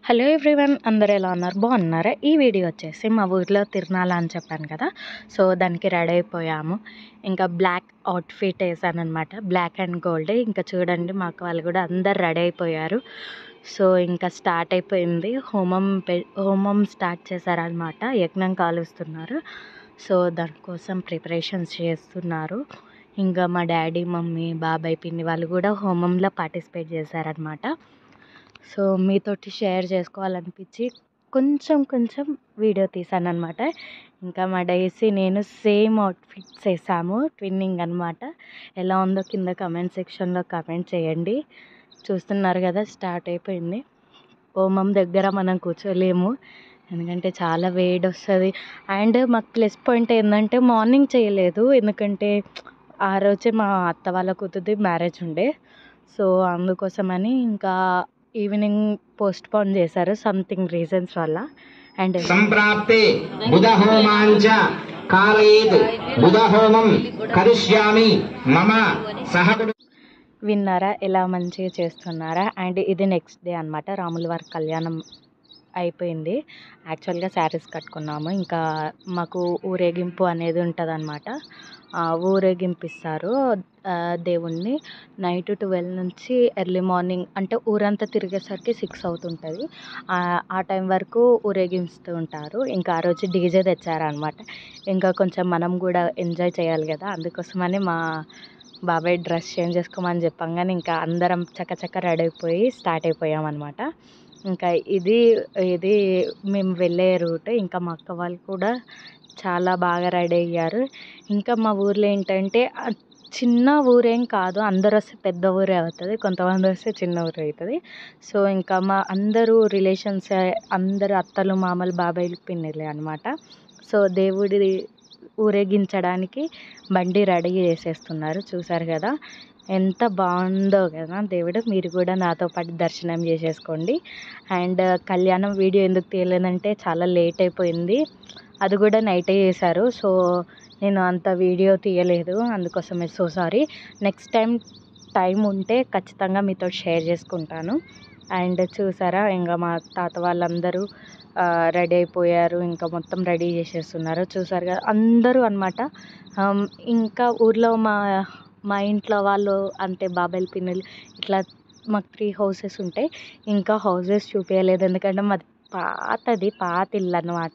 Hello everyone అందరూ ఎలా ఉన్నారు బాగున్నారా ఈ వీడియో వచ్చేసి మా ఊర్లో తిరునాళ అని చెప్పాను కదా సో దానికి రెడీ అయిపోయాము ఇంకా బ్లాక్ అవుట్ఫిట్ వేసాను అనమాట బ్లాక్ అండ్ గోల్డ్ ఇంకా చూడండి మాకు వాళ్ళు కూడా అందరు రెడీ అయిపోయారు సో ఇంకా స్టార్ట్ అయిపోయింది హోమం పె హోమం స్టార్ట్ చేశారనమాట యజ్ఞం కాలుస్తున్నారు సో దానికోసం ప్రిపరేషన్స్ చేస్తున్నారు ఇంకా మా డాడీ మమ్మీ బాబాయ్ పిన్ని వాళ్ళు కూడా హోమంలో పార్టిసిపేట్ చేశారనమాట సో మీతోటి షేర్ చేసుకోవాలనిపించి కొంచెం కొంచెం వీడియో తీసాను అనమాట ఇంకా మా డైసీ నేను సేమ్ అవుట్ఫిట్స్ వేసాము ట్విన్నింగ్ అనమాట ఎలా ఉందో కింద కమెంట్ సెక్షన్లో కమెంట్ చేయండి చూస్తున్నారు కదా స్టార్ట్ అయిపోయింది హోమం దగ్గర మనం కూర్చోలేము ఎందుకంటే చాలా వేడి వస్తుంది అండ్ మాకు ప్లస్ పాయింట్ ఏంటంటే మార్నింగ్ చేయలేదు ఎందుకంటే ఆ రోజే మా అత్త వాళ్ళ కూతురుది మ్యారేజ్ ఉండే సో అందుకోసమని ఇంకా ఈవినింగ్ పోస్ట్ పోన్ చేశారు సంథింగ్ రీజన్స్ వల్ల అండ్ సంప్రాప్తే బుధహోమాంచ కారయేత్ బుధహోమం కరిష్యామి మమ సహకుడు విన్నారా ఎలా మంచిగా చేస్తున్నారా అండ్ ఇది నెక్స్ట్ డే అనమాట రాముల వారి కళ్యాణం అయిపోయింది యాక్చువల్గా శారీస్ కట్టుకున్నాము ఇంకా మాకు ఊరేగింపు అనేది ఉంటుంది అనమాట ఊరేగింపు ఇస్తారు ఆ, దేవుణ్ణి నైట్ ట్వెల్వ్ నుంచి ఎర్లీ మార్నింగ్ అంటే ఊరంతా తిరిగేసరికి సిక్స్ అవుతుంటుంది ఆ ఆ టైం వరకు ఊరేగిస్తూ ఉంటారు ఇంకా ఆ రోజు డీజే తెచ్చారనమాట ఇంకా కొంచెం మనం కూడా ఎంజాయ్ చేయాలి కదా అందుకోసమని మా బాబాయ్ డ్రెస్ చేంజ్ చేసుకోమని చెప్పంగానే ఇంకా అందరం చక్కచక్క రెడీ అయిపోయి స్టార్ట్ అయిపోయాం అనమాట ఇంకా ఇది ఇది మేము వెళ్ళే రూట్ ఇంకా మా అక్క వాళ్ళు కూడా చాలా బాగా రెడీ అయ్యారు ఇంకా మా ఊర్లో ఏంటంటే ఆ చిన్న ఊరేం కాదు అందరు వస్తే పెద్ద ఊరే అవుతుంది కొంతమంది వస్తే చిన్న ఊరు అవుతుంది సో ఇంకా మా అందరూ రిలేషన్స్ అందరు అత్తలు మామలు బాబాయిలు పిన్నిలే అనమాట సో దేవుడి ఊరేగించడానికి బండి రెడీ చేసేస్తున్నారు చూసారు కదా ఎంత బాగుందో కదా దేవుడు మీరు కూడా నాతో పాటు దర్శనం చేసేసుకోండి అండ్ కళ్యాణం వీడియో ఎందుకు తీయలేదంటే చాలా లేట్ అయిపోయింది అది కూడా నైటే చేశారు సో నేను అంత వీడియో తీయలేదు అందుకోసమే so sorry next time time ఉంటే ఖచ్చితంగా మీతో షేర్ చేసుకుంటాను అండ్ చూసారా ఇంకా మా తాత వాళ్ళందరూ రెడీ అయిపోయారు ఇంకా మొత్తం రెడీ చేసేస్తున్నారు చూసారు కదా అందరూ అనమాట ఇంకా ఊర్లో మా మా ఇంట్లో వాళ్ళు అంటే బాబాయ్ పిన్నులు ఇట్లా మాకు త్రీ హౌసెస్ ఉంటాయి ఇంకా హౌసెస్ చూపించలేదు ఎందుకంటే మాది పాతది పాత ఇల్లు అనమాట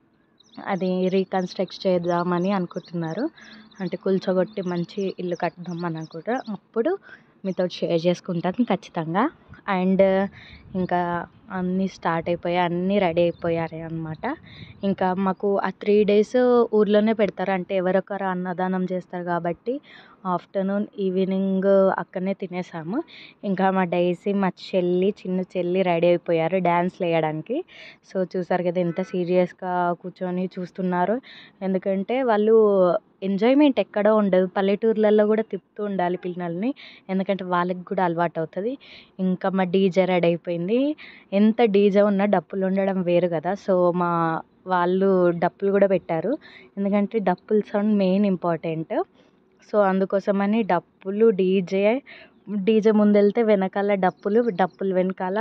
అది రీకన్స్ట్రక్ట్ చేద్దామని అనుకుంటున్నారు అంటే కూల్చోగొట్టి మంచి ఇల్లు కట్టుదామని అనుకుంటారు అప్పుడు మీతో షేర్ చేసుకుంటాను ఖచ్చితంగా అండ్ ఇంకా అన్నీ స్టార్ట్ అయిపోయాయి అన్నీ రెడీ అయిపోయారు అనమాట ఇంకా మాకు ఆ త్రీ డేస్ ఊర్లోనే పెడతారు అంటే ఎవరొకరు అన్నదానం చేస్తారు కాబట్టి ఆఫ్టర్నూన్ ఈవినింగ్ అక్కడనే తినేసాము ఇంకా మా డైసీ మా చెల్లి చిన్న చెల్లి రెడీ అయిపోయారు డ్యాన్స్లు వేయడానికి సో చూసారు కదా ఎంత సీరియస్గా కూర్చొని చూస్తున్నారు ఎందుకంటే వాళ్ళు ఎంజాయ్మెంట్ ఎక్కడో ఉండదు పల్లెటూర్లలో కూడా తిప్పుతూ ఉండాలి పిల్లల్ని ఎందుకంటే వాళ్ళకి కూడా అలవాటు అవుతుంది ఇంకా మా డీజే రెడీ అయిపోయింది ఎంత డీజే ఉన్నా డప్పులు ఉండడం వేరు కదా సో మా వాళ్ళు డప్పులు కూడా పెట్టారు ఎందుకంటే డప్పుల సౌండ్ మెయిన్ ఇంపార్టెంట్ సో అందుకోసమని డప్పులు డీజే డీజే ముందెళ్తే వెనకాల డప్పులు డప్పులు వెనకాల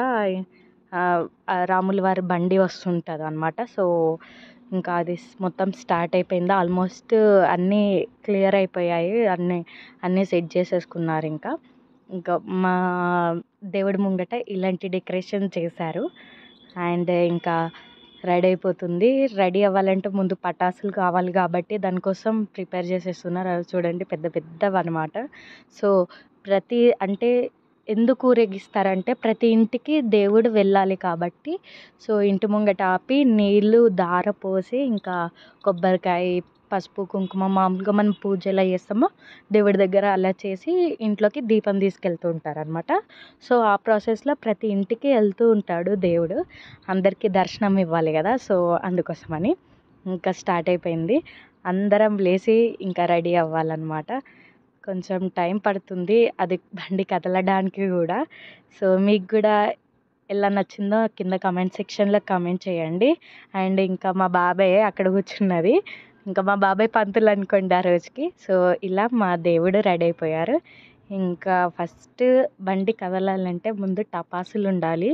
ఆ, ఆ రాముల వారి బండి వస్తుంటుంది అనమాట సో ఇంకా అది స్- మొత్తం స్టార్ట్ అయిపోయింది ఆల్మోస్ట్ అన్నీ క్లియర్ అయిపోయాయి అన్నీ అన్నీ సెట్ చేసేసుకున్నారు ఇంకా ఇంకా మా దేవుడి ముంగట ఇలాంటి డెకరేషన్ చేశారు అండ్ ఇంకా రెడీ అయిపోతుంది రెడీ అవ్వాలంటే ముందు పటాసులు కావాలి కాబట్టి దానికోసం ప్రిపేర్ చేసేస్తున్నారు అవి చూడండి పెద్ద పెద్దవి అనమాట సో ప్రతి అంటే ఎందుకు ఊరేగిస్తారంటే ప్రతి ఇంటికి దేవుడు వెళ్ళాలి కాబట్టి సో ఇంటి ముంగట ఆపి నీళ్ళు దార పోసి ఇంకా కొబ్బరికాయ పసుపు కుంకుమ మామూలుగా మనం పూజ ఎలా చేస్తామో దేవుడి దగ్గర అలా చేసి ఇంట్లోకి దీపం తీసుకెళ్తూ ఉంటారు అనమాట సో ఆ ప్రాసెస్లో ప్రతి ఇంటికి వెళ్తూ ఉంటాడు దేవుడు అందరికీ దర్శనం ఇవ్వాలి కదా సో అందుకోసమని ఇంకా స్టార్ట్ అయిపోయింది అందరం లేచి ఇంకా రెడీ అవ్వాలన్నమాట కొంచెం టైం పడుతుంది అది బండి కదలడానికి కూడా సో మీకు కూడా ఎలా నచ్చిందో కింద కమెంట్ సెక్షన్లో కమెంట్ చేయండి అండ్ ఇంకా మా బాబాయ్ అక్కడ కూర్చున్నది ఇంకా మా బాబాయ్ పంతులు అనుకోండి ఆ రోజుకి సో ఇలా మా దేవుడు రెడీ అయిపోయారు ఇంకా ఫస్ట్ బండి కదలాలంటే ముందు టపాసులు ఉండాలి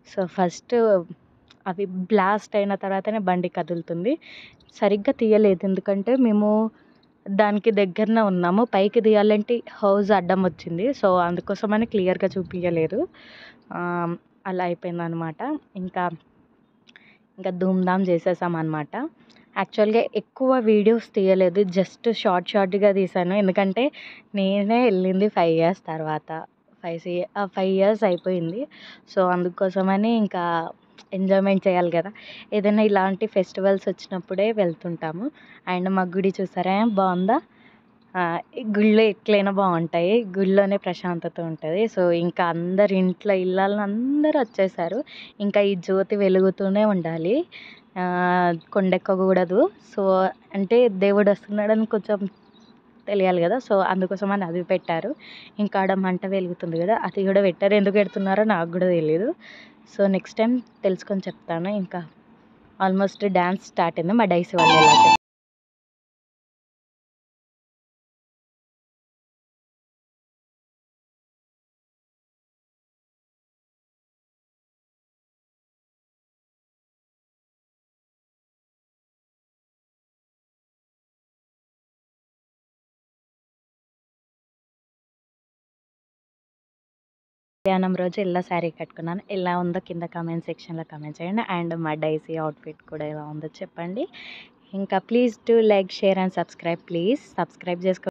సో ఫస్ట్ అవి బ్లాస్ట్ అయిన తర్వాతనే బండి కదులుతుంది సరిగ్గా తీయలేదు ఎందుకంటే మేము దానికి దగ్గరనే ఉన్నాము పైకి తీయాలంటే హౌస్ అడ్డం వచ్చింది సో అందుకోసమని క్లియర్గా చూపించలేదు ఆ, అలా అయిపోయింది అనమాట ఇంకా ఇంకా ధూమ్ధామ్ చేసేసాం అనమాట యాక్చువల్గా ఎక్కువ వీడియోస్ తీయలేదు జస్ట్ షార్ట్ షార్ట్గా తీసాను ఎందుకంటే నేనే వెళ్ళింది ఫైవ్ ఇయర్స్ తర్వాత ఫైవ్ సి ఫైవ్ ఇయర్స్ అయిపోయింది సో అందుకోసమని ఇంకా ఎంజాయ్మెంట్ చేయాలి కదా ఏదైనా ఇలాంటి ఫెస్టివల్స్ వచ్చినప్పుడే వెళ్తుంటాము అండ్ మా గుడి చూసారా బాగుందా ఆ, ఈ గుళ్ళో ఎట్లయినా బాగుంటాయి గుళ్ళోనే ప్రశాంతత ఉంటుంది సో ఇంకా అందరు ఇంట్లో ఇళ్ళల్లో అందరూ వచ్చేసారు ఇంకా ఈ జ్యోతి వెలుగుతూనే ఉండాలి ఆ, కొండెక్కకూడదు సో అంటే దేవుడు వస్తున్నాడని కొంచెం తెలియాలి కదా సో అందుకోసం అని అది పెట్టారు ఇంకా ఆడ మంట వెలుగుతుంది కదా అది కూడా పెట్టారు ఎందుకు పెడుతున్నారో నాకు కూడా తెలియదు సో నెక్స్ట్ టైం తెలుసుకొని చెప్తాను ఇంకా ఆల్మోస్ట్ డ్యాన్స్ స్టార్ట్ అయింది మా డైసీ వాళ్ళు ఎలా చేస్తారు. మధ్యాహ్నం రోజు ఎల్లో శారీ కట్టుకున్నాను ఎలా ఉందో కింద కామెంట్ సెక్షన్లో కామెంట్ చేయండి అండ్ మా డైసీ అవుట్ఫిట్ కూడా ఎలా ఉందో చెప్పండి ఇంకా please to like share and subscribe please subscribe చేసుకో